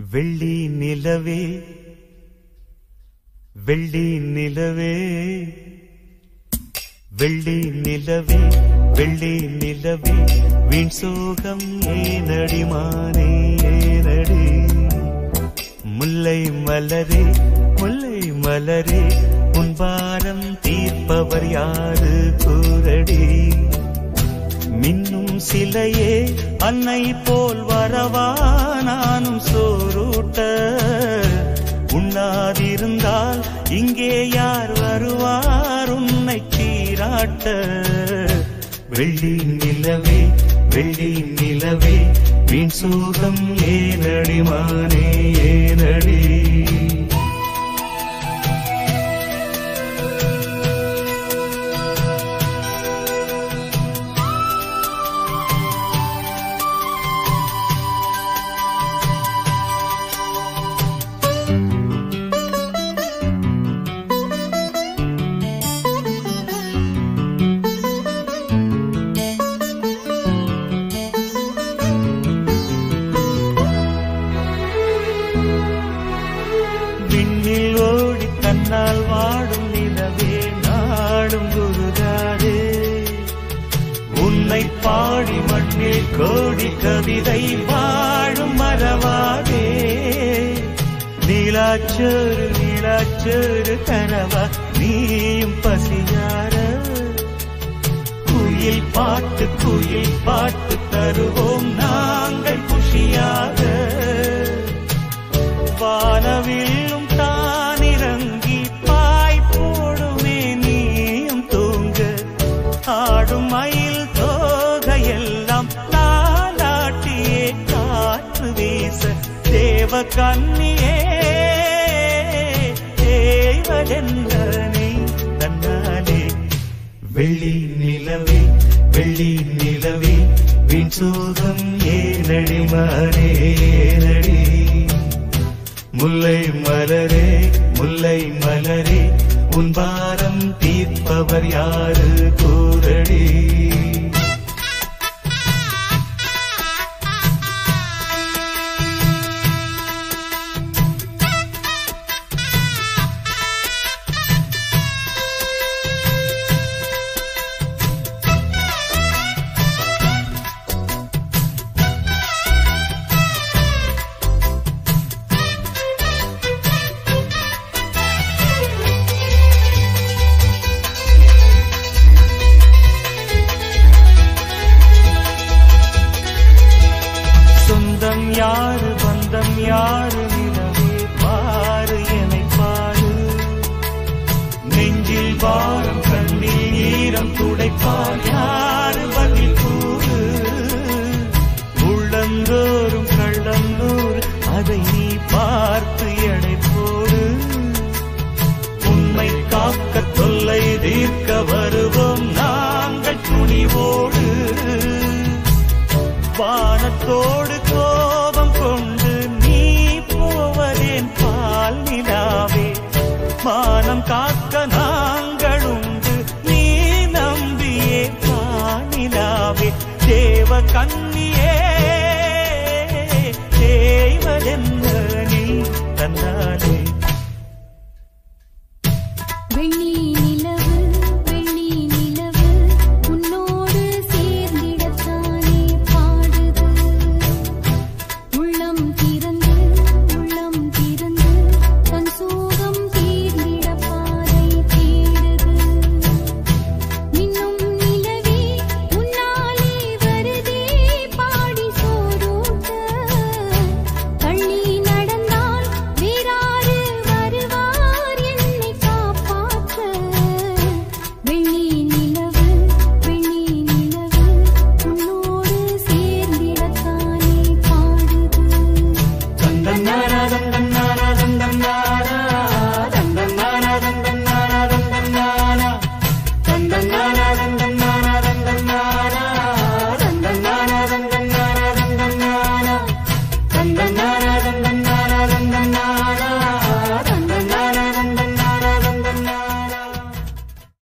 வெள்ளி நிலவே வெள்ளி நிலவே வெள்ளி நிலவே வெள்ளி நிலவே வீண் சோகம் ஏனடி மானே ஏனடி முல்லை மலரே முல்லை மலரே உன் பாரம் தீர்ப்பவர் யாரு கூரடி மின்னும் சிலையே அன்னை போல் வரவா நானும் சோரூட்ட உண்ணாதிருந்தால் இங்கே யார் வருவார் உன்னை சீராட்ட வெள்ளி நிலவே வெள்ளி நிலவே வீண் சோகம் ஏனடி மானே ஏனடி விண்ணில் ஓடி தன்னால் வாடும் நிலவே நாடும் குருதாரே உன்னை பாடி மண்ணில் கோடி கவிதை வாழும் மறவாதே நீலாச்சோறு நீலாச்சோறு கனவா நீயும் பசியார குயில் பாட்டு குயில் பாட்டு தருவோம் நாங்கள் குஷியாக வானவில்லும் தானிறங்கி பாய் போடுமே நீயும் தூங்க ஆடும் மயில் தோகையெல்லாம் தாலாட்டியே காற்று வீச தேவ கண்ணியே தேவதென்றனை தன்னாலே வெள்ளி நிலவே வெள்ளி நிலவே வீண் சோகம் ஏனடி மாறே ஏனடி முல்லை மலரே முல்லை மலரே உன் பாரம் தீர்ப்பவர் யாரு கூரடி சொந்தம் யாரு பந்தம் யாரு நிலவே பாரு என்னை பாரு நெஞ்சில் வாரம் கண்ணில் ஈரம் துடைப்பார் யாரு பதில் கூறு உள்ளந்தோறும் கள்ளந்தோறு அதை நீ பார்த்து எடை போடு உண்மை காக்க தொல்லை தீர்க்க வருவோம் நாங்கள் துணிவோடு வானத்தோடு கோபம் கொண்டு நீ போவதேன் பால் நிலாவே மானம் காக்க நாங்கள் உண்டு நீ நம்பியே பானிலாவே தேவ கண்ணியே தேவதென்ன நீ தன்னாலே வெள்ளி நிலவு வெள்ளி நிலவு உன்னோடு சேர்ந்திடத்தானே பாடுது உள்ளம் திறந்து உள்ளம் திறந்து தன் சோகம் தீர்ந்திட பாதை தேடுது மின்னும் நிலவே உன்னாலே வருதே பாடி சோறூட்ட தள்ளி நடந்தால் வேறாறு வருவார் என்னை காப்பாற்ற வெள்ளி நிலவு வெள்ளி நிலவு உன்னோடு சேர்ந்திடத்தானே பாடுது தந்தன்னாரா